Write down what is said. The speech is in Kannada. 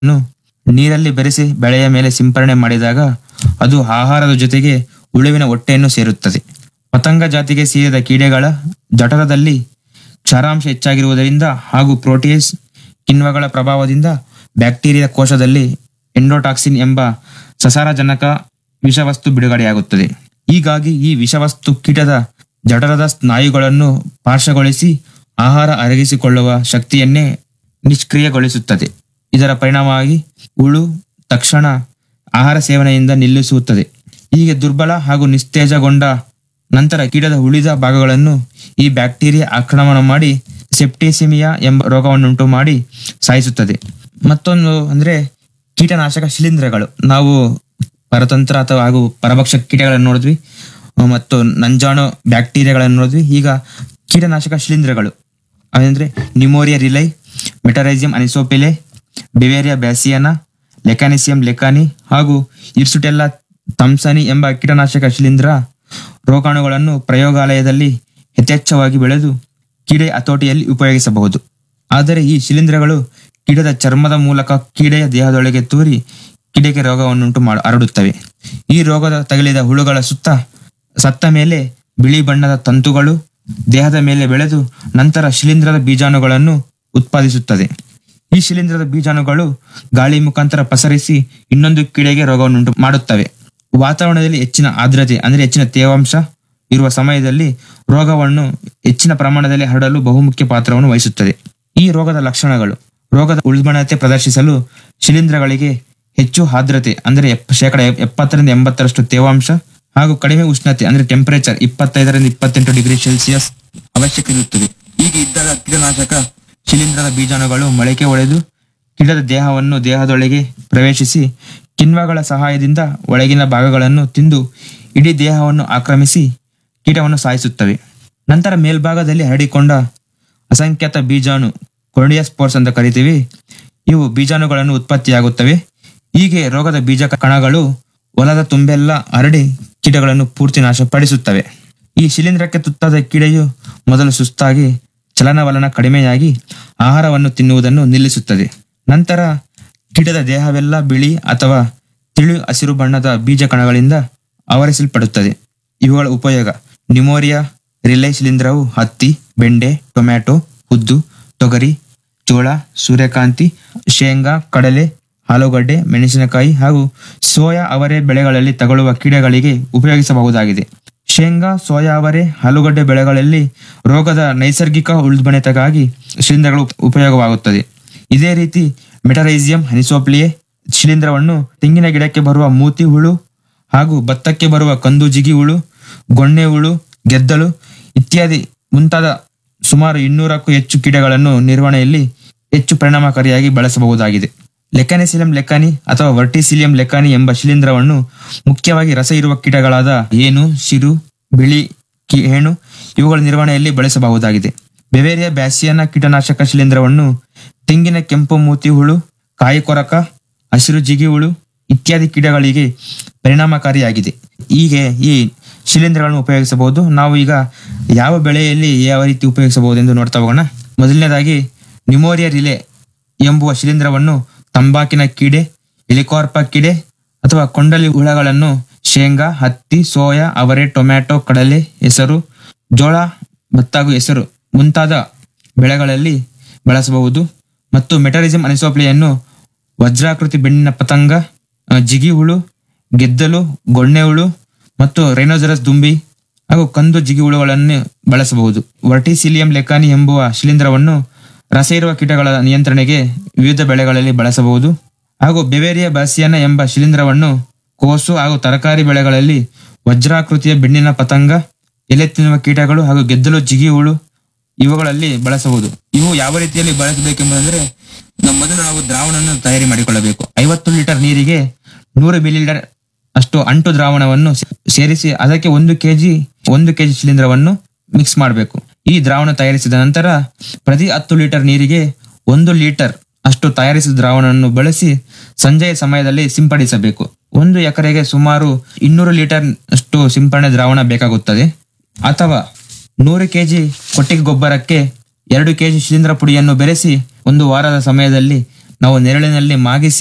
ನ್ನು ನೀರಲ್ಲಿ ಬೆರೆಸಿ ಬೆಳೆಯ ಮೇಲೆ ಸಿಂಪರಣೆ ಮಾಡಿದಾಗ ಅದು ಆಹಾರದ ಜೊತೆಗೆ ಹುಳುವಿನ ಹೊಟ್ಟೆಯನ್ನು ಸೇರುತ್ತದೆ ಪತಂಗ ಜಾತಿಗೆ ಸೇರಿದ ಕೀಡೆಗಳ ಜಠರದಲ್ಲಿ ಕ್ಷಾರಾಂಶ ಹೆಚ್ಚಾಗಿರುವುದರಿಂದ ಹಾಗೂ ಪ್ರೋಟೀಸ್ ಕಿಣ್ವಗಳ ಪ್ರಭಾವದಿಂದ ಬ್ಯಾಕ್ಟೀರಿಯಾ ಕೋಶದಲ್ಲಿ ಎಂಡೋಟಾಕ್ಸಿನ್ ಎಂಬ ಸಸಾರಜನಕ ವಿಷವಸ್ತು ಬಿಡುಗಡೆಯಾಗುತ್ತದೆ ಹೀಗಾಗಿ ಈ ವಿಷವಸ್ತು ಕೀಟದ ಜಠರದ ಸ್ನಾಯುಗಳನ್ನು ಪಾರ್ಶ್ವಗೊಳಿಸಿ ಆಹಾರ ಅರಗಿಸಿಕೊಳ್ಳುವ ಶಕ್ತಿಯನ್ನೇ ನಿಷ್ಕ್ರಿಯಗೊಳಿಸುತ್ತದೆ ಇದರ ಪರಿಣಾಮವಾಗಿ ಹುಳು ತಕ್ಷಣ ಆಹಾರ ಸೇವನೆಯಿಂದ ನಿಲ್ಲಿಸುತ್ತದೆ ಹೀಗೆ ದುರ್ಬಲ ಹಾಗೂ ನಿಸ್ತೇಜಗೊಂಡ ನಂತರ ಕೀಟದ ಉಳಿದ ಭಾಗಗಳನ್ನು ಈ ಬ್ಯಾಕ್ಟೀರಿಯಾ ಆಕ್ರಮಣ ಮಾಡಿ ಸೆಪ್ಟಿಸಿಮಿಯಾ ಎಂಬ ರೋಗವನ್ನುಂಟು ಮಾಡಿ ಸಾಯಿಸುತ್ತದೆ ಮತ್ತೊಂದು ಅಂದ್ರೆ ಕೀಟನಾಶಕ ಶಿಲೀಂಧ್ರಗಳು ನಾವು ಪರತಂತ್ರ ಅಥವಾ ಹಾಗೂ ಪರಭಕ್ಷಕ ಕೀಟಗಳನ್ನು ನೋಡಿದ್ವಿ ಅಹ್ ಮತ್ತು ನಂಜಾಣು ಬ್ಯಾಕ್ಟೀರಿಯಾಗಳನ್ನು ನೋಡಿದ್ವಿ ಈಗ ಕೀಟನಾಶಕ ಶಿಲೀಂಧ್ರಗಳು ಅದಂದ್ರೆ Nomuraea rileyi Metarhizium anisopliae Beauveria bassiana Lecanicillium lecanii ಹಾಗೂ ಇರ್ಸುಟೆಲ್ಲಾ ಥಂಸನಿ ಎಂಬ ಕೀಟನಾಶಕ ಶಿಲೀಂಧ್ರ ರೋಗಾಣುಗಳನ್ನು ಪ್ರಯೋಗಾಲಯದಲ್ಲಿ ಯಥೇಚ್ಛವಾಗಿ ಬೆಳೆದು ಕೀಡೆ ಹತೋಟಿಯಲ್ಲಿ ಉಪಯೋಗಿಸಬಹುದು ಆದರೆ ಈ ಶಿಲೀಂಧ್ರಗಳು ಕೀಟದ ಚರ್ಮದ ಮೂಲಕ ಕೀಡೆಯ ದೇಹದೊಳಗೆ ತೂರಿ ಕೀಡೆಗೆ ರೋಗವನ್ನುಂಟು ಮಾಡ ಹರಡುತ್ತವೆ ಈ ರೋಗದ ತಗುಲಿದ ಹುಳುಗಳ ಸುತ್ತ ಸತ್ತ ಮೇಲೆ ಬಿಳಿ ಬಣ್ಣದ ತಂತುಗಳು ದೇಹದ ಮೇಲೆ ಬೆಳೆದು ನಂತರ ಶಿಲೀಂಧ್ರದ ಬೀಜಾಣುಗಳನ್ನು ಉತ್ಪಾದಿಸುತ್ತದೆ ಈ ಶಿಲೀಂಧ್ರದ ಬೀಜಾಣುಗಳು ಗಾಳಿ ಮುಖಾಂತರ ಪಸರಿಸಿ ಇನ್ನೊಂದು ಕೀಡೆಗೆ ರೋಗವನ್ನುಂಟು ಮಾಡುತ್ತವೆ ವಾತಾವರಣದಲ್ಲಿ ಹೆಚ್ಚಿನ ಆರ್ದ್ರತೆ ಅಂದ್ರೆ ಹೆಚ್ಚಿನ ತೇವಾಂಶ ಇರುವ ಸಮಯದಲ್ಲಿ ರೋಗವನ್ನು ಹೆಚ್ಚಿನ ಪ್ರಮಾಣದಲ್ಲಿ ಹರಡಲು ಬಹುಮುಖ್ಯ ಪಾತ್ರವನ್ನು ವಹಿಸುತ್ತದೆ ಈ ರೋಗದ ಲಕ್ಷಣಗಳು ರೋಗದ ಉಲ್ಬಣತೆ ಪ್ರದರ್ಶಿಸಲು ಶಿಲೀಂಧ್ರಗಳಿಗೆ ಹೆಚ್ಚು ಆರ್ದ್ರತೆ ಅಂದ್ರೆ ಎಪ್- ಶೇಕಡ ಎಪ್- ಎಪ್ಪತ್ತರಿಂದ ಎಂಬತ್ತರಷ್ಟು ತೇವಾಂಶ ಹಾಗೂ ಕಡಿಮೆ ಉಷ್ಣತೆ ಅಂದ್ರೆ ಟೆಂಪರೇಚರ್ ಇಪ್ಪತ್ತೈದರಿಂದ ಇಪ್ಪತ್ತೆಂಟು ಡಿಗ್ರಿ ಸೆಲ್ಸಿಯಸ್ ಅವಶ್ಯಕವಿರುತ್ತದೆ ಹೀಗೆ ಇದ್ದಾಗ ಕೀಟನಾಶಕ ಶಿಲೀಂಧ್ರದ ಬೀಜಾಣುಗಳು ಮೊಳಕೆ ಒಡೆದು ಕೀಟದ ದೇಹವನ್ನು ದೇಹದೊಳಗೆ ಪ್ರವೇಶಿಸಿ ಕಿಣ್ವಗಳ ಸಹಾಯದಿಂದ ಒಳಗಿನ ಭಾಗಗಳನ್ನು ತಿಂದು ಇಡೀ ದೇಹವನ್ನು ಆಕ್ರಮಿಸಿ ಕೀಟವನ್ನು ಸಾಯಿಸುತ್ತವೆ ನಂತರ ಮೇಲ್ಭಾಗದಲ್ಲಿ ಹರಡಿಕೊಂಡ ಅಸಂಖ್ಯಾತ ಬೀಜಾಣು ಕೊರ್ಡಿಯಾ ಸ್ಪೋರ್ಸ್ ಅಂತ ಕರಿತೀವಿ ಇವು ಬೀಜಾಣುಗಳನ್ನು ಉತ್ಪತ್ತಿಯಾಗುತ್ತವೆ ಹೀಗೆ ರೋಗದ ಬೀಜ ಕಣಗಳು ಹೊಲದ ತುಂಬೆಲ್ಲ ಹರಡಿ ಕೀಟಗಳನ್ನು ಪೂರ್ತಿ ನಾಶಪಡಿಸುತ್ತವೆ ಈ ಶಿಲೀಂಧ್ರಕ್ಕೆ ತುತ್ತಾದ ಕೀಡೆಯು ಮೊದಲು ಸುಸ್ತಾಗಿ ಚಲನವಲನ ಕಡಿಮೆಯಾಗಿ ಆಹಾರವನ್ನು ತಿನ್ನುವುದನ್ನು ನಿಲ್ಲಿಸುತ್ತದೆ ನಂತರ ಕೀಟದ ದೇಹವೆಲ್ಲ ಬಿಳಿ ಅಥವಾ ತಿಳಿ ಹಸಿರು ಬಣ್ಣದ ಬೀಜ ಕಣಗಳಿಂದ ಆವರಿಸಲ್ಪಡುತ್ತದೆ ಇವುಗಳ ಉಪಯೋಗ ನಿಮೋರಿಯಾ ರಿಲೈ ಶಿಲೀಂಧ್ರವು ಹತ್ತಿ ಬೆಂಡೆ ಟೊಮ್ಯಾಟೊ ಉದ್ದು ತೊಗರಿ ಜೋಳ ಸೂರ್ಯಕಾಂತಿ ಶೇಂಗಾ ಕಡಲೆ ಆಲೂಗಡ್ಡೆ ಮೆಣಸಿನಕಾಯಿ ಹಾಗೂ ಸೋಯಾ ಅವರೆ ಬೆಳೆಗಳಲ್ಲಿ ತಗುಲುವ ಕೀಡೆಗಳಿಗೆ ಉಪಯೋಗಿಸಬಹುದಾಗಿದೆ ಶೇಂಗಾ ಸೋಯಾ ಅವರೆ ಆಲೂಗಡ್ಡೆ ಬೆಳೆಗಳಲ್ಲಿ ರೋಗದ ನೈಸರ್ಗಿಕ ಉಲ್ಬಣತೆಗಾಗಿ ಶಿಲೀಂಧ್ರಗಳು ಉಪಯೋಗವಾಗುತ್ತದೆ ಇದೇ ರೀತಿ ಮೆಟರೈಸಿಯಂ ಹನಿಸೋಪ್ಲಿಯೆ ಶಿಲೀಂಧ್ರವನ್ನು ತೆಂಗಿನ ಗಿಡಕ್ಕೆ ಬರುವ ಮೂತಿ ಹುಳು ಹಾಗೂ ಭತ್ತಕ್ಕೆ ಬರುವ ಕಂದು ಜಿಗಿ ಹುಳು ಗೊಣ್ಣೆ ಹುಳು ಗೆದ್ದಲು ಇತ್ಯಾದಿ ಮುಂತಾದ ಸುಮಾರು ಇನ್ನೂರಕ್ಕೂ ಹೆಚ್ಚು ಕೀಟಗಳನ್ನು ನಿರ್ವಹಣೆಯಲ್ಲಿ ಹೆಚ್ಚು ಪರಿಣಾಮಕಾರಿಯಾಗಿ ಬಳಸಬಹುದಾಗಿದೆ ಲೆಕಾನಿಸಿಲಿಯಂ ಲೆಕಾನಿ ಅಥವಾ ವರ್ಟಿಸಿಲಿಯಂ ಲೆಕಾನಿ ಎಂಬ ಶಿಲೀಂಧ್ರವನ್ನು ಮುಖ್ಯವಾಗಿ ರಸ ಇರುವ ಕೀಟಗಳಾದ ಏನು ಶಿರು ಬಿಳಿ ಕಿ- ಹೇಣು ಇವುಗಳ ನಿರ್ವಹಣೆಯಲ್ಲಿ ಬಳಸಬಹುದಾಗಿದೆ ಬೆವೇರಿಯಾ ಬ್ಯಾಸಿಯನ ಕೀಟನಾಶಕ ಶಿಲೀಂಧ್ರವನ್ನು ತೆಂಗಿನ ಕೆಂಪು ಮೂತಿ ಹುಳು ಕಾಯಿ ಕೊರಕ ಹಸಿರು ಜಿಗಿ ಹುಳು ಇತ್ಯಾದಿ ಕೀಟಗಳಿಗೆ ಪರಿಣಾಮಕಾರಿಯಾಗಿದೆ ಹೀಗೆ ಈ ಶಿಲೀಂಧ್ರಗಳನ್ನು ಉಪಯೋಗಿಸಬಹುದು ನಾವು ಈಗ ಯಾವ ಬೆಳೆಯಲ್ಲಿ ಯಾವ ರೀತಿ ಉಪಯೋಗಿಸಬಹುದು ಎಂದು ನೋಡ್ತಾ ಹೋಗೋಣ ಮೊದಲನೇದಾಗಿ ನ್ಯೂಮೋರಿಯಾ ರಿಲೆ ಎಂಬುವ ಶಿಲೀಂಧ್ರವನ್ನು ತಂಬಾಕಿನ ಕೀಡೆ ಎಲಿಕಾರ್ಪ ಕೀಡೆ ಅಥವಾ ಕೊಂಡಲಿ ಹುಳಗಳನ್ನು ಶೇಂಗಾ ಹತ್ತಿ ಸೋಯಾ ಅವರೆ ಟೊಮ್ಯಾಟೊ ಕಡಲೆ ಹೆಸರು ಜೋಳ ಭತ್ತ ಹಾಗೂ ಹೆಸರು ಮುಂತಾದ ಬೆಳೆಗಳಲ್ಲಿ ಬಳಸಬಹುದು ಮತ್ತು ಮೆಟರಿಸಮ್ ಅನಿಸೋಪ್ಲಿಯನ್ನು ವಜ್ರಾಕೃತಿ ಬೆಣ್ಣಿನ ಪತಂಗ ಆ, ಜಿಗಿ ಹುಳು ಗೆದ್ದಲು ಗೊಣ್ಣೆ ಹುಳು ಮತ್ತು ರೈನೋಜರಸ್ ದುಂಬಿ ಹಾಗೂ ಕಂದು ಜಿಗಿ ಹುಳುಗಳನ್ನು ಬಳಸಬಹುದು ವರ್ಟಿಸಿಲಿಯಂ ಲೆಕಾನಿ ಎಂಬುವ ಶಿಲೀಂಧ್ರವನ್ನು ರಸ ಇರುವ ಕೀಟಗಳ ನಿಯಂತ್ರಣೆಗೆ ವಿವಿಧ ಬೆಳೆಗಳಲ್ಲಿ ಬಳಸಬಹುದು ಹಾಗೂ ಬೆವೇರಿಯಾ ಬಾಸಿಯಾನ ಎಂಬ ಶಿಲೀಂಧ್ರವನ್ನು ಕೋಸು ಹಾಗೂ ತರಕಾರಿ ಬೆಳೆಗಳಲ್ಲಿ ವಜ್ರಾಕೃತಿಯ ಬೆಣ್ಣಿನ ಪತಂಗ ಎಲೆ ತಿನ್ನುವ ಕೀಟಗಳು ಹಾಗೂ ಗೆದ್ದಲು ಜಿಗಿ ಹುಳು ಇವುಗಳಲ್ಲಿ ಬಳಸಬಹುದು ಇವು ಯಾವ ರೀತಿಯಲ್ಲಿ ಬಳಸಬೇಕೆಂಬುದಂದ್ರೆ ನಮ್ಮ ಮೊದಲು ನಾವು ದ್ರಾವಣವನ್ನು ತಯಾರಿ ಮಾಡಿಕೊಳ್ಳಬೇಕು ಐವತ್ತು ಲೀಟರ್ ನೀರಿಗೆ ನೂರು ಮಿಲಿಲೀಟರ್ ಅಷ್ಟು ಅಂಟು ದ್ರಾವಣವನ್ನು ಸೇ- ಸೇರಿಸಿ ಅದಕ್ಕೆ ಒಂದು ಕೆಜಿ ಒಂದು ಕೆಜಿ ಶಿಲೀಂಧ್ರವನ್ನು ಮಿಕ್ಸ್ ಮಾಡಬೇಕು ಈ ದ್ರಾವಣ ತಯಾರಿಸಿದ ನಂತರ ಪ್ರತಿ ಹತ್ತು ಲೀಟರ್ ನೀರಿಗೆ ಒಂದು ಲೀಟರ್ ಅಷ್ಟು ತಯಾರಿಸಿದ ದ್ರಾವಣವನ್ನು ಬಳಸಿ ಸಂಜೆಯ ಸಮಯದಲ್ಲಿ ಸಿಂಪಡಿಸಬೇಕು ಒಂದು ಎಕರೆಗೆ ಸುಮಾರು ಇನ್ನೂರು ಲೀಟರ್ ಅಷ್ಟು ಸಿಂಪಡಣೆ ದ್ರಾವಣ ಬೇಕಾಗುತ್ತದೆ ಅಥವಾ ನೂರು ಕೆಜಿ ಕೊಟ್ಟಿಗೆ ಗೊಬ್ಬರಕ್ಕೆ ಎರಡು ಕೆಜಿ ಶಿಲೀಂಧ್ರ ಪುಡಿಯನ್ನು ಬೆರೆಸಿ ಒಂದು ವಾರದ ಸಮಯದಲ್ಲಿ ನಾವು ನೆರಳಿನಲ್ಲಿ ಮಾಗಿಸಿ